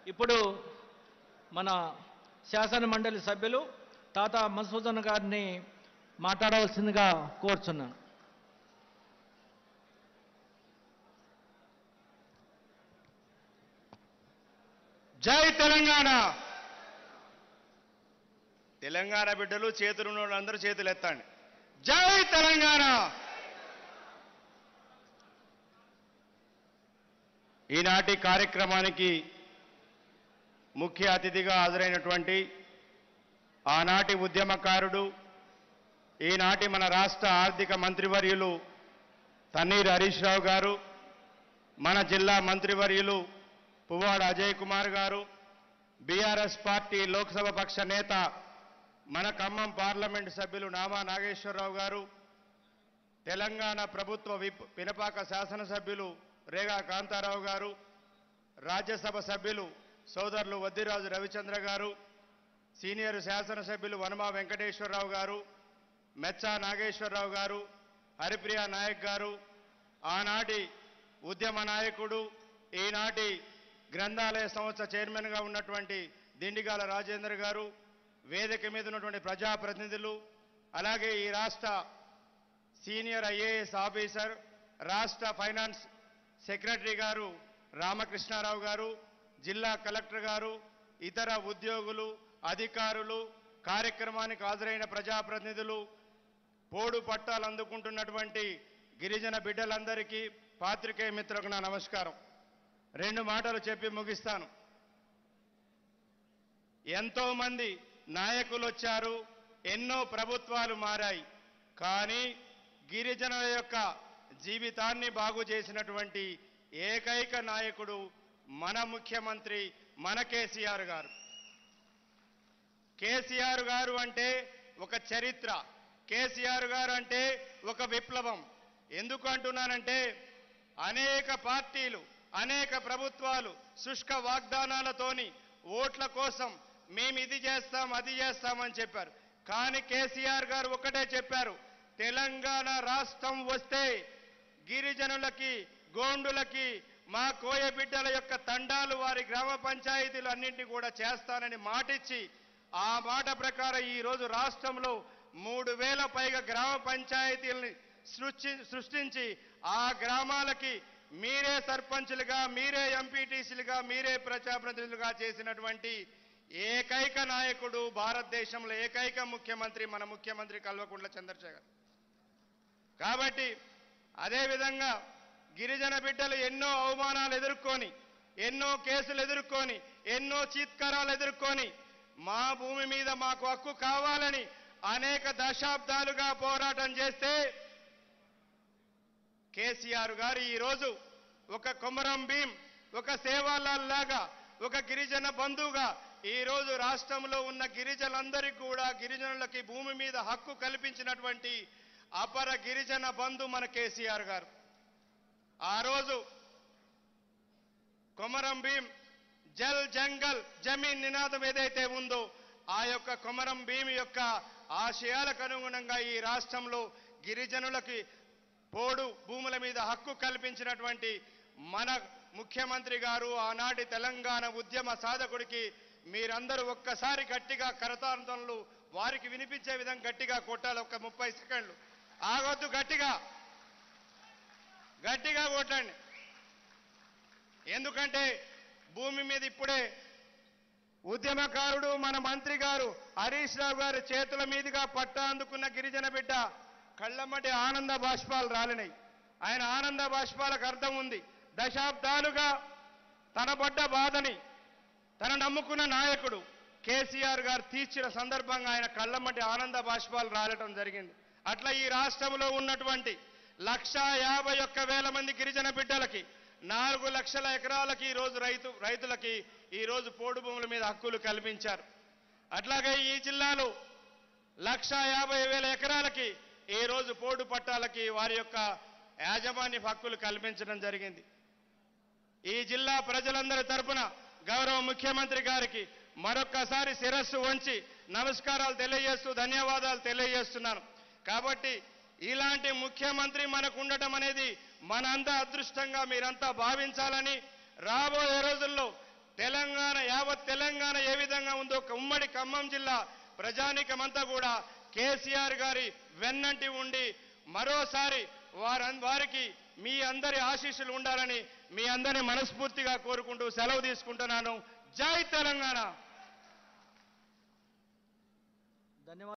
ఇప్పుడు మన శాసన మండలి సభ్యులు తాత మధుసూదన్ గారిని మాట్లాడవలసిందిగా కోరుచున్నాను జై తెలంగాణ తెలంగాణ బిడ్డలు చేతులు ఉన్న వాళ్ళందరూ చేతులు ఎత్తండి జై తెలంగాణ ఈనాటి కార్యక్రమానికి ముఖ్య అతిథిగా హాజరైనటువంటి ఆనాటి ఉద్యమకారుడు ఈనాటి మన రాష్ట్ర ఆర్థిక మంత్రివర్యులు తన్నీర్ హరీష్ రావు గారు మన జిల్లా మంత్రివర్యులు పువ్వాడ అజయ్ కుమార్ గారు బీఆర్ఎస్ పార్టీ లోక్సభ పక్ష నేత మన ఖమ్మం పార్లమెంట్ సభ్యులు నామా నాగేశ్వరరావు గారు తెలంగాణ ప్రభుత్వ విప్ పినపాక శాసనసభ్యులు రేగా కాంతారావు గారు రాజ్యసభ సభ్యులు సోదరులు వద్దిరాజు రవిచంద్ర గారు సీనియర్ శాసనసభ్యులు వనమా వెంకటేశ్వరరావు గారు మెచ్చా నాగేశ్వరరావు గారు హరిప్రియ నాయక్ గారు ఆనాటి ఉద్యమ నాయకుడు ఈనాటి గ్రంథాలయ సంస్థ చైర్మన్గా ఉన్నటువంటి దిండిగాల రాజేందర్ గారు వేదిక మీద ఉన్నటువంటి ప్రజాప్రతినిధులు అలాగే ఈ రాష్ట్ర సీనియర్ ఐఏఎస్ ఆఫీసర్ రాష్ట్ర ఫైనాన్స్ సెక్రటరీ గారు రామకృష్ణారావు గారు జిల్లా కలెక్టర్ గారు ఇతర ఉద్యోగులు అధికారులు కార్యక్రమానికి హాజరైన ప్రజాప్రతినిధులు పోడు పట్టాలు అందుకుంటున్నటువంటి గిరిజన బిడ్డలందరికీ పాత్రికేయ మిత్రులకు నా నమస్కారం రెండు మాటలు చెప్పి ముగిస్తాను ఎంతో మంది నాయకులు వచ్చారు ఎన్నో ప్రభుత్వాలు మారాయి కానీ గిరిజనుల యొక్క జీవితాన్ని బాగు చేసినటువంటి ఏకైక నాయకుడు మన ముఖ్యమంత్రి మన కేసీఆర్ గారు కేసీఆర్ గారు అంటే ఒక చరిత్ర కేసీఆర్ గారు అంటే ఒక విప్లవం ఎందుకు అంటున్నానంటే అనేక పార్టీలు అనేక ప్రభుత్వాలు శుష్క వాగ్దానాలతోని ఓట్ల కోసం మేము ఇది చేస్తాం అది చేస్తామని చెప్పారు కానీ కేసీఆర్ గారు ఒకటే చెప్పారు తెలంగాణ రాష్ట్రం వస్తే గిరిజనులకి గోండులకి మా కోయ బిడ్డల యొక్క తండాలు వారి గ్రామ పంచాయతీలు అన్నింటినీ కూడా చేస్తానని మాటిచ్చి ఆ మాట ప్రకారం ఈ రోజు రాష్ట్రంలో మూడు వేల పైగా గ్రామ పంచాయతీలని సృష్టి సృష్టించి ఆ గ్రామాలకి మీరే సర్పంచులుగా మీరే ఎంపీటీసీలుగా మీరే ప్రజాప్రతినిధులుగా చేసినటువంటి ఏకైక నాయకుడు భారతదేశంలో ఏకైక ముఖ్యమంత్రి మన ముఖ్యమంత్రి కల్వకుంట్ల చంద్రశేఖర్ కాబట్టి అదేవిధంగా గిరిజన బిడ్డలు ఎన్నో అవమానాలు ఎదుర్కొని ఎన్నో కేసులు ఎదుర్కొని ఎన్నో చీత్కారాలు ఎదుర్కొని మా భూమి మీద మాకు హక్కు కావాలని అనేక దశాబ్దాలుగా పోరాటం చేస్తే కేసీఆర్ గారు ఈరోజు ఒక కొమరం భీం ఒక సేవాలాల్ లాగా ఒక గిరిజన బంధువుగా ఈ రోజు రాష్ట్రంలో ఉన్న గిరిజనులందరికీ కూడా గిరిజనులకి భూమి మీద హక్కు కల్పించినటువంటి అపర గిరిజన బంధు మన కేసీఆర్ గారు ఆ రోజు కొమరం భీం జల్ జంగల్ జమీన్ నినాదం ఏదైతే ఉందో ఆ యొక్క కొమరం భీం యొక్క ఆశయాలకు అనుగుణంగా ఈ రాష్ట్రంలో గిరిజనులకి పోడు భూముల మీద హక్కు కల్పించినటువంటి మన ముఖ్యమంత్రి గారు ఆనాటి తెలంగాణ ఉద్యమ సాధకుడికి మీరందరూ ఒక్కసారి గట్టిగా కరతాంతనలు వారికి వినిపించే విధంగా గట్టిగా కొట్టాలి ఒక ముప్పై సెకండ్లు ఆగొద్దు గట్టిగా గట్టిగా కొట్టండి ఎందుకంటే భూమి మీద ఇప్పుడే ఉద్యమకారుడు మన మంత్రి గారు హరీష్ రావు గారి చేతుల మీదుగా పట్టా అందుకున్న గిరిజన బిడ్డ కళ్ళమ్మటి ఆనంద బాష్పాలు రాలినాయి ఆయన ఆనంద బాష్పాలకు అర్థం ఉంది దశాబ్దాలుగా తన పడ్డ బాధని తన నమ్ముకున్న నాయకుడు కేసీఆర్ గారు తీర్చిన సందర్భంగా ఆయన కళ్ళమ్మటి ఆనంద బాష్పాలు రాలటం జరిగింది అట్లా ఈ రాష్ట్రంలో ఉన్నటువంటి లక్షా యాభై ఒక్క వేల మంది గిరిజన బిడ్డలకి నాలుగు లక్షల ఎకరాలకి ఈ రోజు రైతు రైతులకి ఈ రోజు పోడు భూముల మీద హక్కులు కల్పించారు అట్లాగే ఈ జిల్లాలో లక్షా యాభై వేల ఎకరాలకి ఈ రోజు పోడు పట్టాలకి వారి యొక్క యాజమాన్య హక్కులు కల్పించడం జరిగింది ఈ జిల్లా ప్రజలందరి తరపున గౌరవ ముఖ్యమంత్రి గారికి మరొక్కసారి శిరస్సు వంచి నమస్కారాలు తెలియజేస్తూ ధన్యవాదాలు తెలియజేస్తున్నాను కాబట్టి ఇలాంటి ముఖ్యమంత్రి మనకు ఉండటం అనేది మనంతా అదృష్టంగా మీరంతా భావించాలని రాబోయే రోజుల్లో తెలంగాణ యావత్ తెలంగాణ ఏ విధంగా ఉందో ఒక ఉమ్మడి ఖమ్మం జిల్లా ప్రజానికమంతా కూడా కేసీఆర్ గారి వెన్నంటి ఉండి మరోసారి వారం వారికి మీ అందరి ఆశీస్సులు ఉండాలని మీ అందరిని మనస్ఫూర్తిగా కోరుకుంటూ సెలవు తీసుకుంటున్నాను జై తెలంగాణ ధన్యవాదాలు